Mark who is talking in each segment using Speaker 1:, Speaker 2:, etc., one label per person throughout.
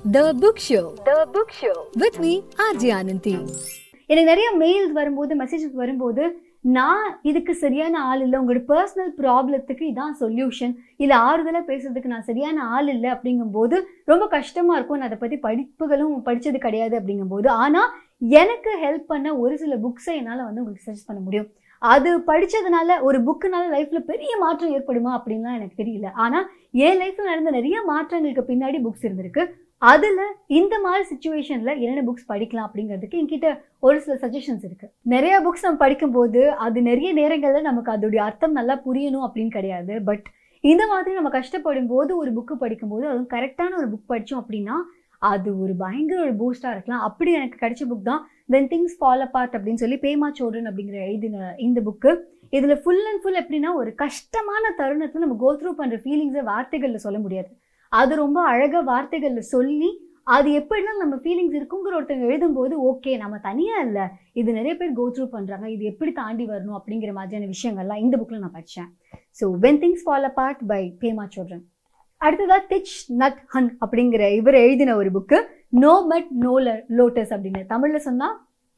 Speaker 1: The Book Show. The Book Show. With me, RJ Ananthi.
Speaker 2: எனக்கு நிறைய mails வரும்போது messages வரும்போது நான் இதுக்கு சரியான ஆள் இல்லை உங்களோட பர்சனல் ப்ராப்ளத்துக்கு இதான் சொல்யூஷன் இல்லை ஆறுதலாக பேசுறதுக்கு நான் சரியான ஆள் இல்லை அப்படிங்கும்போது ரொம்ப கஷ்டமாக இருக்கும் நான் அதை பற்றி படிப்புகளும் படித்தது கிடையாது அப்படிங்கும்போது ஆனால் எனக்கு ஹெல்ப் பண்ண ஒரு சில புக்ஸை என்னால் வந்து உங்களுக்கு சஜஸ்ட் பண்ண முடியும் அது படித்ததுனால ஒரு புக்குனால லைஃப்பில் பெரிய மாற்றம் ஏற்படுமா அப்படின்லாம் எனக்கு தெரியல ஆனால் என் லைஃப்பில் நடந்த நிறைய மாற்றங்களுக்கு பின்னாடி புக்ஸ் இருந்திருக்கு அதில் இந்த மாதிரி சுச்சுவேஷனில் என்னென்ன புக்ஸ் படிக்கலாம் அப்படிங்கிறதுக்கு என்கிட்ட ஒரு சில சஜஷன்ஸ் இருக்கு நிறைய புக்ஸ் நம்ம படிக்கும்போது அது நிறைய நேரங்களில் நமக்கு அதோடைய அர்த்தம் நல்லா புரியணும் அப்படின்னு கிடையாது பட் இந்த மாதிரி நம்ம கஷ்டப்படும் போது ஒரு புக்கு படிக்கும்போது அதுவும் கரெக்டான ஒரு புக் படித்தோம் அப்படின்னா அது ஒரு பயங்கர ஒரு பூஸ்டாக இருக்கலாம் அப்படி எனக்கு கிடைச்ச புக் தான் தென் திங்ஸ் ஃபால் அப்பார்ட் அப்படின்னு சொல்லி பேமா சோழன் அப்படிங்கிற எழுதின இந்த புக்கு இதில் ஃபுல் அண்ட் ஃபுல் எப்படின்னா ஒரு கஷ்டமான தருணத்தில் நம்ம கோ த்ரூ பண்ணுற ஃபீலிங்ஸை வார்த்தைகளில் சொல்ல முடியாது அது ரொம்ப அழகாக வார்த்தைகளில் சொல்லி அது எப்படின்னா நம்ம ஃபீலிங்ஸ் இருக்குங்கிற ஒருத்தங்க எழுதும்போது ஓகே நம்ம தனியாக இல்லை இது நிறைய பேர் கோ த்ரூ பண்ணுறாங்க இது எப்படி தாண்டி வரணும் அப்படிங்கிற மாதிரியான விஷயங்கள்லாம் இந்த புக்கில் நான் படித்தேன் so when things fall apart by Pema Chodron அடுத்ததாக திச் நட் ஹன் அப்படிங்கிற இவர் எழுதின ஒரு book no mud no lotus அப்படின்னு தமிழில் சொன்னால்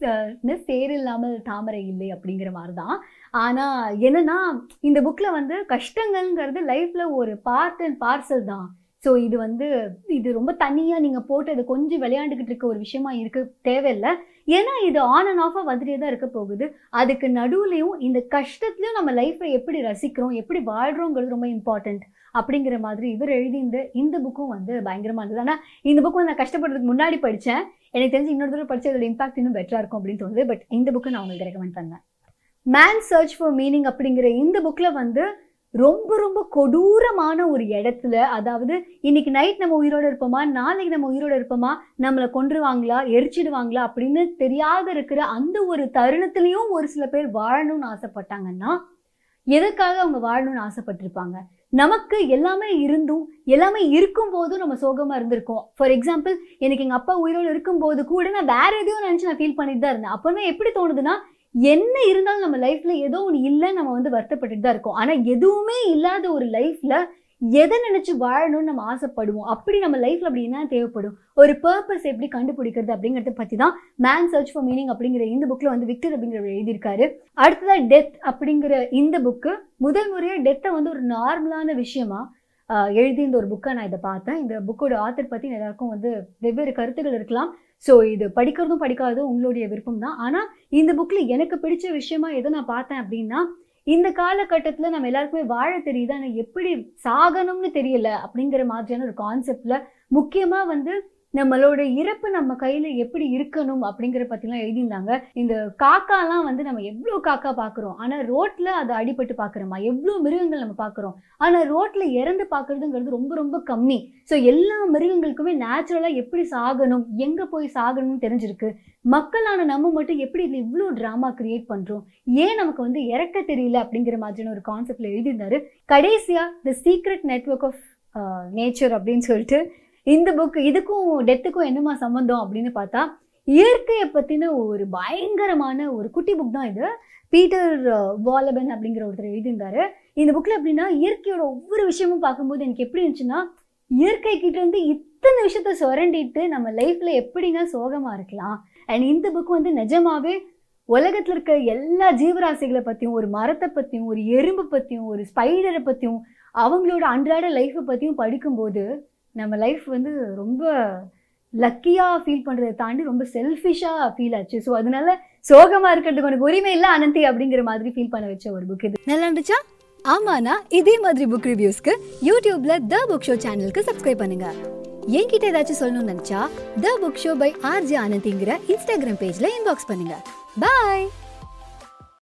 Speaker 2: சேர் இல்லாமல் தாமரை இல்லை அப்படிங்கிற மாதிரி தான் ஆனால் என்னன்னா இந்த புக்கில் வந்து கஷ்டங்கள்ங்கிறது லைஃப்பில் ஒரு பார்ட் அண்ட் பார்சல் தான் ஸோ இது வந்து இது ரொம்ப தனியாக நீங்கள் போட்டு அது கொஞ்சம் விளையாண்டுக்கிட்டு இருக்க ஒரு விஷயமா இருக்க தேவையில்லை ஏன்னா இது ஆன் அண்ட் ஆஃபாக வந்துட்டே தான் இருக்க போகுது அதுக்கு நடுவுலையும் இந்த கஷ்டத்துலையும் நம்ம லைஃப்பை எப்படி ரசிக்கிறோம் எப்படி வாழ்கிறோங்கிறது ரொம்ப இம்பார்ட்டண்ட் அப்படிங்கிற மாதிரி இவர் எழுதிந்த இந்த புக்கும் வந்து பயங்கரமாக இருந்தது ஆனால் இந்த புக் வந்து நான் கஷ்டப்படுறதுக்கு முன்னாடி படித்தேன் எனக்கு தெரிஞ்சு இன்னொரு தடவை படிச்சு அதோட இம்பாக்ட் இன்னும் பெட்டராக இருக்கும் அப்படின்னு தோணுது பட் இந்த புக்கு நான் உங்களுக்கு ரெக்கமெண்ட் பண்ணேன் மேன் சர்ச் ஃபார் மீனிங் அப்படிங்கிற இந்த புக்கில் வந்து ரொம்ப ரொம்ப கொடூரமான ஒரு இடத்துல அதாவது இன்னைக்கு நைட் நம்ம உயிரோடு இருப்போமா நாளைக்கு நம்ம உயிரோடு இருப்போமா நம்மளை கொன்றுவாங்களா எரிச்சிடுவாங்களா அப்படின்னு தெரியாத இருக்கிற அந்த ஒரு தருணத்துலேயும் ஒரு சில பேர் வாழணும்னு ஆசைப்பட்டாங்கன்னா எதுக்காக அவங்க வாழணும்னு ஆசைப்பட்டிருப்பாங்க நமக்கு எல்லாமே இருந்தும் எல்லாமே இருக்கும் போதும் நம்ம சோகமாக இருந்திருக்கோம் ஃபார் எக்ஸாம்பிள் எனக்கு எங்கள் அப்பா உயிரோடு இருக்கும்போது கூட நான் வேற எதையோ நினச்சி நான் ஃபீல் பண்ணிட்டு தான் இருந்தேன் அப்போனா எப்படி தோணுதுன்னா என்ன இருந்தாலும் நம்ம லைஃப்ல ஏதோ ஒன்று இல்லை நம்ம வந்து வருத்தப்பட்டுட்டு தான் இருக்கோம் ஆனால் எதுவுமே இல்லாத ஒரு லைஃப்ல எதை நினைச்சு வாழணும்னு நம்ம ஆசைப்படுவோம் அப்படி நம்ம லைஃப்ல அப்படி என்ன தேவைப்படும் ஒரு பர்பஸ் எப்படி கண்டுபிடிக்கிறது அப்படிங்கறத பத்தி தான் மேன் சர்ச் ஃபார் மீனிங் அப்படிங்கிற இந்த புக்ல வந்து விக்டர் அப்படிங்கிறவர் எழுதியிருக்காரு அடுத்ததா டெத் அப்படிங்கிற இந்த புக்கு முதல் முறையா டெத்தை வந்து ஒரு நார்மலான விஷயமா எழுதி இந்த ஒரு புக்கை நான் இதை பார்த்தேன் இந்த புக்கோட ஆத்தர் பற்றி எல்லாருக்கும் வந்து வெவ்வேறு கருத்துக்கள் இருக்கலாம் ஸோ இது படிக்கிறதும் படிக்காததும் உங்களுடைய விருப்பம் தான் ஆனால் இந்த புக்கில் எனக்கு பிடிச்ச விஷயமா எதை நான் பார்த்தேன் அப்படின்னா இந்த காலகட்டத்தில் நம்ம எல்லாருக்குமே வாழ தெரியுது ஆனால் எப்படி சாகணும்னு தெரியல அப்படிங்கிற மாதிரியான ஒரு கான்செப்டில் முக்கியமாக வந்து நம்மளோட இறப்பு நம்ம கையில் எப்படி இருக்கணும் அப்படிங்கிற பற்றிலாம் எழுதியிருந்தாங்க இந்த காக்காலாம் வந்து நம்ம எவ்வளோ காக்கா பார்க்குறோம் ஆனால் ரோட்டில் அதை அடிபட்டு பார்க்குறோமா எவ்வளோ மிருகங்கள் நம்ம பார்க்குறோம் ஆனால் ரோட்டில் இறந்து பார்க்குறதுங்கிறது ரொம்ப ரொம்ப கம்மி ஸோ எல்லா மிருகங்களுக்குமே நேச்சுரலாக எப்படி சாகணும் எங்கே போய் சாகணும்னு தெரிஞ்சிருக்கு மக்களான நம்ம மட்டும் எப்படி இதில் இவ்வளோ ட்ராமா கிரியேட் பண்ணுறோம் ஏன் நமக்கு வந்து இறக்க தெரியல அப்படிங்கிற மாதிரியான ஒரு கான்செப்டில் எழுதியிருந்தாரு கடைசியாக the secret network of nature அப்படின்னு சொல்லிட்டு இந்த புக் இதுக்கும் டெத்துக்கும் என்னமா சம்மந்தம் அப்படின்னு பார்த்தா இயற்கையை பற்றின ஒரு பயங்கரமான ஒரு குட்டி புக் தான் இது பீட்டர் வாலபன் அப்படிங்கிற ஒருத்தர் எழுதியிருந்தாரு இந்த புக்கில் எப்படின்னா இயற்கையோட ஒவ்வொரு விஷயமும் பார்க்கும்போது எனக்கு எப்படி இருந்துச்சுன்னா இயற்கை கிட்ட இருந்து இத்தனை விஷயத்த சுரண்டிட்டு நம்ம லைஃப்ல எப்படிங்க சோகமா இருக்கலாம் அண்ட் இந்த புக் வந்து நிஜமாவே உலகத்துல இருக்க எல்லா ஜீவராசிகளை பத்தியும் ஒரு மரத்தை பத்தியும் ஒரு எறும்பு பத்தியும் ஒரு ஸ்பைடரை பத்தியும் அவங்களோட அன்றாட லைஃப்பை பத்தியும் படிக்கும்போது நம்ம லைஃப் வந்து ரொம்ப லக்கியாக ஃபீல் பண்ணுறதை தாண்டி ரொம்ப செல்ஃபிஷாக ஃபீல் ஆச்சு ஸோ அதனால சோகமாக இருக்கிறதுக்கு உனக்கு உரிமை இல்லை அனந்தி அப்படிங்கிற மாதிரி ஃபீல் பண்ண வச்ச ஒரு புக் இது
Speaker 1: நல்லா இருந்துச்சா ஆமாண்ணா இதே மாதிரி புக் ரிவ்யூஸ்க்கு யூடியூப்ல த புக் ஷோ சேனலுக்கு சப்ஸ்கிரைப் பண்ணுங்க என்கிட்ட ஏதாச்சும் சொல்லணும்னு நினைச்சா the book show by RJ ஆனந்திங்கிற இன்ஸ்டாகிராம் பேஜ்ல இன்பாக்ஸ் பண்ணுங்க பாய்